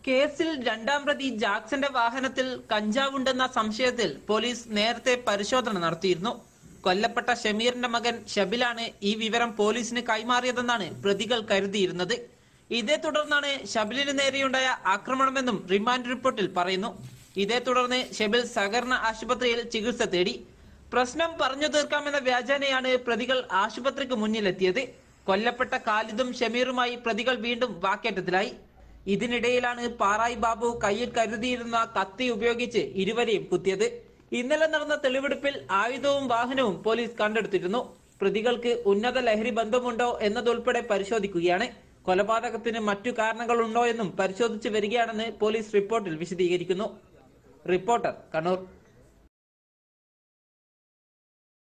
കേസിൽ രണ്ടാം പ്രതി ജാക്സന്റെ വാഹനത്തിൽ കഞ്ചാവുണ്ടെന്ന സംശയത്തിൽ പോലീസ് നേരത്തെ പരിശോധന നടത്തിയിരുന്നു കൊല്ലപ്പെട്ട ഷമീറിന്റെ മകൻ ഷബിലാണ് ഈ വിവരം പോലീസിന് കൈമാറിയതെന്നാണ് പ്രതികൾ കരുതിയിരുന്നത് ഇതേ തുടർന്നാണ് ഷബിലിന് നേരെയുണ്ടായ ആക്രമണമെന്നും റിമാൻഡ് റിപ്പോർട്ടിൽ പറയുന്നു ഇതേ തുടർന്ന് ഷബിൽ സഹകരണ ആശുപത്രിയിൽ ചികിത്സ തേടി പ്രശ്നം പറഞ്ഞു തീർക്കാമെന്ന വ്യാജേനയാണ് പ്രതികൾ ആശുപത്രിക്ക് മുന്നിലെത്തിയത് കൊല്ലപ്പെട്ട ഖാലിദും ഷമീറുമായി പ്രതികൾ വീണ്ടും വാക്കേറ്റത്തിലായി ഇതിനിടയിലാണ് പാറായി ബാബു കയ്യിൽ കരുതിയിരുന്ന കത്തി ഉപയോഗിച്ച് ഇരുവരെയും കുത്തിയത് ഇന്നലെ നടന്ന തെളിവെടുപ്പിൽ ആയുധവും വാഹനവും പോലീസ് കണ്ടെടുത്തിരുന്നു പ്രതികൾക്ക് ഉന്നത ലഹരി ബന്ധമുണ്ടോ എന്നതുൾപ്പെടെ പരിശോധിക്കുകയാണ് കൊലപാതകത്തിന് മറ്റു കാരണങ്ങളുണ്ടോ എന്നും പരിശോധിച്ചു വരികയാണെന്ന് പോലീസ് റിപ്പോർട്ടിൽ വിശദീകരിക്കുന്നു റിപ്പോർട്ടർ കണ്ണൂർ